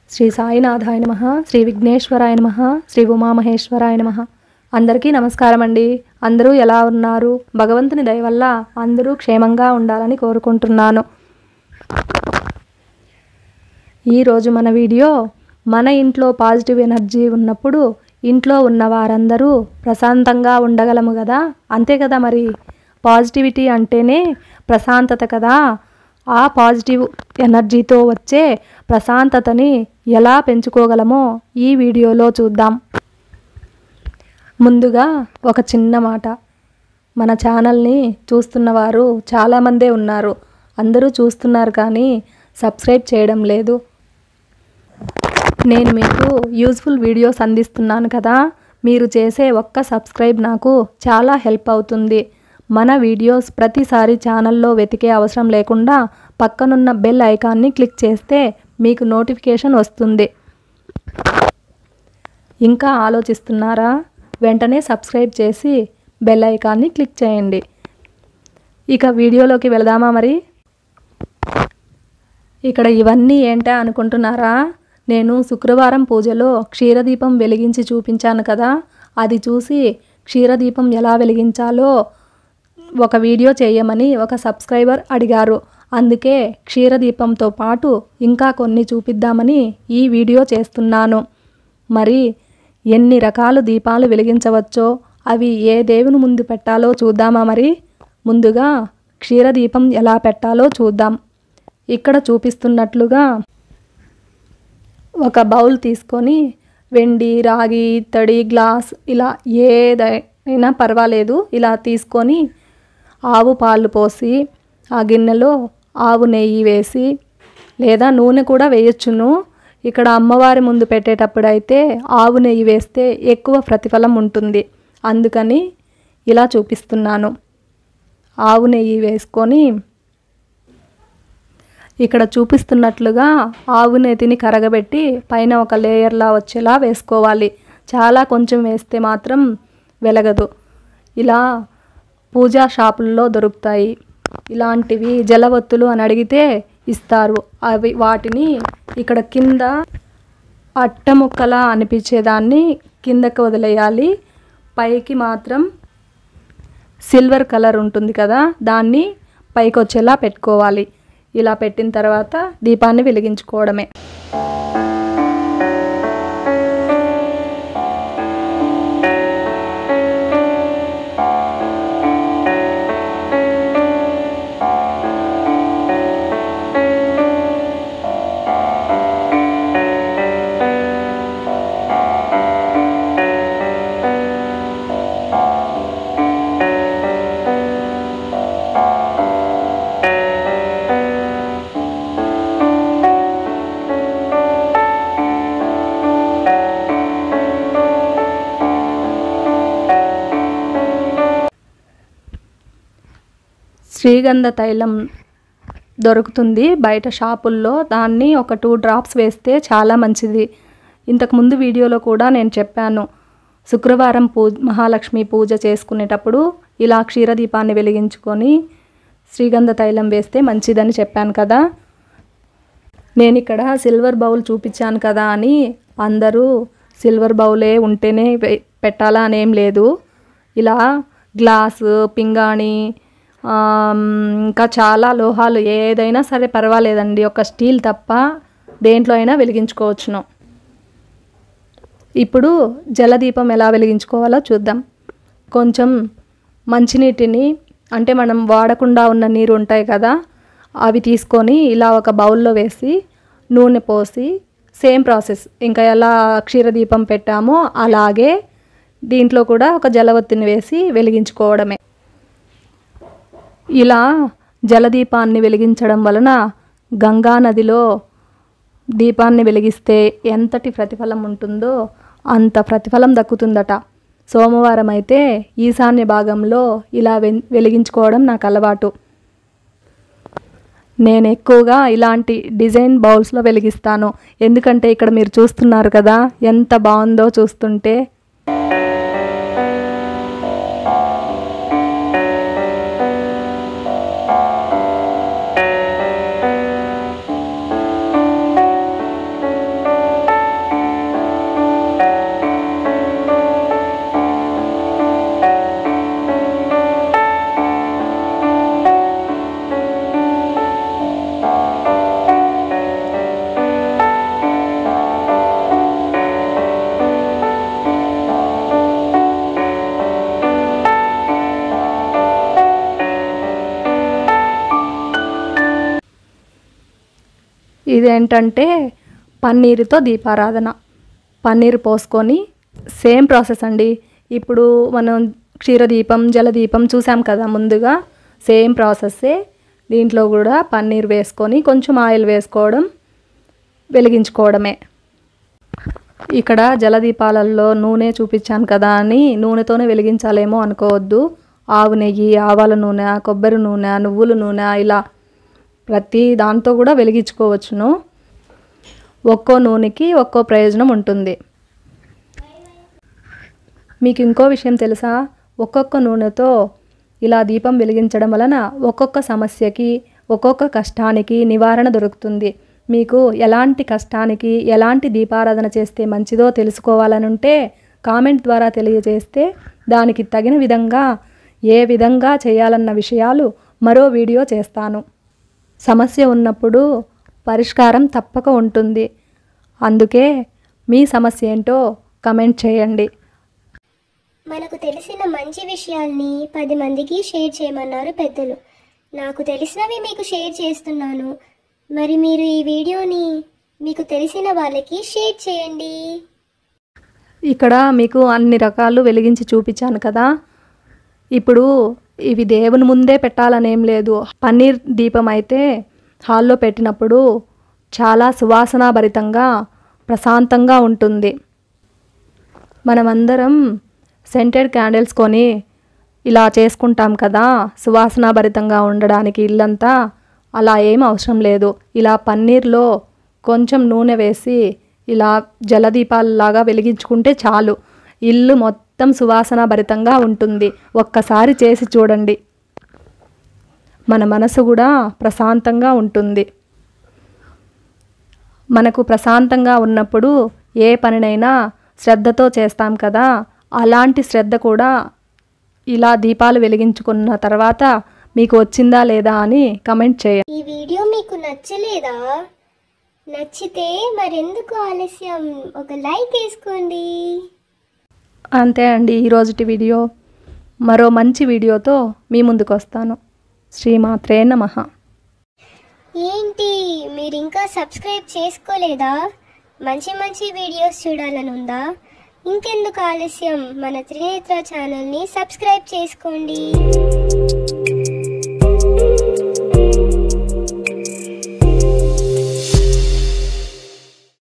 శ్రీ సాయినాథాయ నమ శ్రీ విఘ్నేశ్వరాయ నమ శ్రీ ఉమామహేశ్వరాయ నమ అందరికీ నమస్కారం అండి అందరూ ఎలా ఉన్నారు భగవంతుని దయ వల్ల అందరూ క్షేమంగా ఉండాలని కోరుకుంటున్నాను ఈరోజు మన వీడియో మన ఇంట్లో పాజిటివ్ ఎనర్జీ ఉన్నప్పుడు ఇంట్లో ఉన్న వారందరూ ప్రశాంతంగా ఉండగలము కదా అంతే కదా మరి పాజిటివిటీ అంటేనే ప్రశాంతత కదా ఆ పాజిటివ్ ఎనర్జీతో వచ్చే ప్రశాంతతని ఎలా పెంచుకోగలమో ఈ వీడియోలో చూద్దాం ముందుగా ఒక చిన్న మాట మన ఛానల్ని చూస్తున్నవారు చాలామందే ఉన్నారు అందరూ చూస్తున్నారు కానీ సబ్స్క్రైబ్ చేయడం లేదు నేను మీకు యూస్ఫుల్ వీడియోస్ అందిస్తున్నాను కదా మీరు చేసే ఒక్క సబ్స్క్రైబ్ నాకు చాలా హెల్ప్ అవుతుంది మన వీడియోస్ ప్రతిసారి ఛానల్లో వెతికే అవసరం లేకుండా పక్కనున్న బెల్ ఐకాన్ని క్లిక్ చేస్తే మీకు నోటిఫికేషన్ వస్తుంది ఇంకా ఆలోచిస్తున్నారా వెంటనే సబ్స్క్రైబ్ చేసి బెల్ ఐకాన్ని క్లిక్ చేయండి ఇక వీడియోలోకి వెళదామా మరి ఇక్కడ ఇవన్నీ ఏంటా అనుకుంటున్నారా నేను శుక్రవారం పూజలో క్షీరదీపం వెలిగించి చూపించాను కదా అది చూసి క్షీరదీపం ఎలా వెలిగించాలో ఒక వీడియో చేయమని ఒక సబ్స్క్రైబర్ అడిగారు అందుకే క్షీరదీపంతో పాటు ఇంకా కొన్ని చూపిద్దామని ఈ వీడియో చేస్తున్నాను మరి ఎన్ని రకాల దీపాలు వెలిగించవచ్చో అవి ఏ దేవుని ముందు పెట్టాలో చూద్దామా మరి ముందుగా క్షీరదీపం ఎలా పెట్టాలో చూద్దాం ఇక్కడ చూపిస్తున్నట్లుగా ఒక బౌల్ తీసుకొని వెండి రాగి ఇత్తడి గ్లాస్ ఇలా ఏదైనా పర్వాలేదు ఇలా తీసుకొని ఆవు పాలు పోసి ఆ గిన్నెలో ఆవు నెయ్యి వేసి లేదా నూనె కూడా వేయొచ్చును ఇక్కడ అమ్మవారి ముందు పెట్టేటప్పుడు అయితే ఆవు నెయ్యి వేస్తే ఎక్కువ ప్రతిఫలం ఉంటుంది అందుకని ఇలా చూపిస్తున్నాను ఆవు నెయ్యి వేసుకొని ఇక్కడ చూపిస్తున్నట్లుగా ఆవు నేతిని కరగబెట్టి పైన ఒక లేయర్లా వచ్చేలా వేసుకోవాలి చాలా కొంచెం వేస్తే మాత్రం వెలగదు ఇలా పూజా షాపుల్లో దొరుకుతాయి ఇలాంటివి జలవత్తులు అని అడిగితే ఇస్తారు అవి వాటిని ఇక్కడ కింద అట్ట ముక్కలా అనిపించేదాన్ని కిందకి వదిలేయాలి పైకి మాత్రం సిల్వర్ కలర్ ఉంటుంది కదా దాన్ని పైకి వచ్చేలా పెట్టుకోవాలి ఇలా పెట్టిన తర్వాత దీపాన్ని వెలిగించుకోవడమే శ్రీగంధ తైలం దొరుకుతుంది బయట షాపుల్లో దాన్ని ఒక టూ డ్రాప్స్ వేస్తే చాలా మంచిది ఇంతకుముందు వీడియోలో కూడా నేను చెప్పాను శుక్రవారం పూ మహాలక్ష్మి పూజ చేసుకునేటప్పుడు ఇలా క్షీరదీపాన్ని వెలిగించుకొని శ్రీగంధ తైలం వేస్తే మంచిదని చెప్పాను కదా నేను ఇక్కడ సిల్వర్ బౌల్ చూపించాను కదా అని అందరూ సిల్వర్ బౌలే ఉంటేనే వే- పెట్టాలా అనేం లేదు ఇలా గ్లాసు పింగాణి ఆమ్, ఇంకా చాలా లోహాలు ఏదైనా సరే పర్వాలేదండి ఒక స్టీల్ తప్ప దేంట్లో అయినా వెలిగించుకోవచ్చును ఇప్పుడు జలదీపం ఎలా వెలిగించుకోవాలో చూద్దాం కొంచెం మంచినీటిని అంటే మనం వాడకుండా ఉన్న నీరు ఉంటాయి కదా అవి తీసుకొని ఇలా ఒక బౌల్లో వేసి నూనె పోసి సేమ్ ప్రాసెస్ ఇంకా ఎలా క్షీరదీపం పెట్టామో అలాగే దీంట్లో కూడా ఒక జలవత్తిని వేసి వెలిగించుకోవడమే ఇలా జలదీపాన్ని వెలిగించడం వలన గంగా నదిలో దీపాన్ని వెలిగిస్తే ఎంతటి ప్రతిఫలం ఉంటుందో అంత ప్రతిఫలం దక్కుతుందట సోమవారం అయితే ఈశాన్య భాగంలో ఇలా వె- వెలిగించుకోవడం నాకు అలవాటు నేను ఎక్కువగా ఇలాంటి డిజైన్ బౌల్స్లో వెలిగిస్తాను ఎందుకంటే ఇక్కడ మీరు చూస్తున్నారు కదా ఎంత బాగుందో చూస్తుంటే ఇదేంటంటే పన్నీరుతో దీపారాధన పన్నీరు పోసుకొని సేమ్ ప్రాసెస్ అండి ఇప్పుడు మనం క్షీరదీపం జలదీపం చూసాం కదా ముందుగా సేమ్ ప్రాసెస్సే దీంట్లో కూడా పన్నీర్ వేసుకొని కొంచెం ఆయిల్ వేసుకోవడం వెలిగించుకోవడమే ఇక్కడ జలదీపాలలో నూనె చూపించాను కదా అని నూనెతోనే వెలిగించాలేమో అనుకోవద్దు ఆవు నెయ్యి ఆవాల నూనె కొబ్బరి నూనె నువ్వుల నూనె ఇలా ప్రతి దాంతో కూడా వెలిగించుకోవచ్చును ఒక్కో నూనెకి ఒక్కో ప్రయోజనం ఉంటుంది మీకు ఇంకో విషయం తెలుసా ఒక్కొక్క నూనెతో ఇలా దీపం వెలిగించడం వలన ఒక్కొక్క సమస్యకి ఒక్కొక్క కష్టానికి నివారణ దొరుకుతుంది మీకు ఎలాంటి కష్టానికి ఎలాంటి దీపారాధన చేస్తే మంచిదో తెలుసుకోవాలనుంటే కామెంట్ ద్వారా తెలియజేస్తే దానికి తగిన విధంగా ఏ విధంగా చేయాలన్న విషయాలు మరో వీడియో చేస్తాను సమస్య ఉన్నప్పుడు పరిష్కారం తప్పక ఉంటుంది అందుకే మీ సమస్య ఏంటో కమెంట్ చేయండి మనకు తెలిసిన మంచి విషయాల్ని పది మందికి షేర్ చేయమన్నారు పెద్దలు నాకు తెలిసినవి మీకు షేర్ చేస్తున్నాను మరి మీరు ఈ వీడియోని మీకు తెలిసిన వాళ్ళకి షేర్ చేయండి ఇక్కడ మీకు అన్ని రకాలు వెలిగించి చూపించాను కదా ఇప్పుడు ఇవి దేవుని ముందే పెట్టాలనేం లేదు పన్నీర్ దీపం అయితే హాల్లో పెట్టినప్పుడు చాలా సువాసనాభరితంగా ప్రశాంతంగా ఉంటుంది మనమందరం సెంటెడ్ క్యాండిల్స్ కొని ఇలా చేసుకుంటాం కదా సువాసనాభరితంగా ఉండడానికి ఇల్లంతా అలా ఏం అవసరం లేదు ఇలా పన్నీర్లో కొంచెం నూనె వేసి ఇలా జలదీపాలలాగా వెలిగించుకుంటే చాలు ఇల్లు మొత్తం సువాసనాభరితంగా ఉంటుంది ఒక్కసారి చేసి చూడండి మన మనసు కూడా ప్రశాంతంగా ఉంటుంది మనకు ప్రశాంతంగా ఉన్నప్పుడు ఏ పనినైనా శ్రద్ధతో చేస్తాం కదా అలాంటి శ్రద్ధ కూడా ఇలా దీపాలు వెలిగించుకున్న తర్వాత మీకు వచ్చిందా లేదా అని కమెంట్ చేయండి ఈ వీడియో మీకు నచ్చలేదా నచ్చితే మరెందుకు ఆలస్యం ఒక లైక్ వేసుకోండి అంతే అండి ఈరోజుటి వీడియో మరో మంచి వీడియోతో మీ ముందుకు వస్తాను శ్రీమాత్రే నమః ఏంటి మీరు ఇంకా సబ్స్క్రైబ్ చేసుకోలేదా మంచి మంచి వీడియోస్ చూడాలని ఉందా ఇంకెందుకు ఆలస్యం మన త్రినేత్ర ఛానల్ని సబ్స్క్రైబ్ చేసుకోండి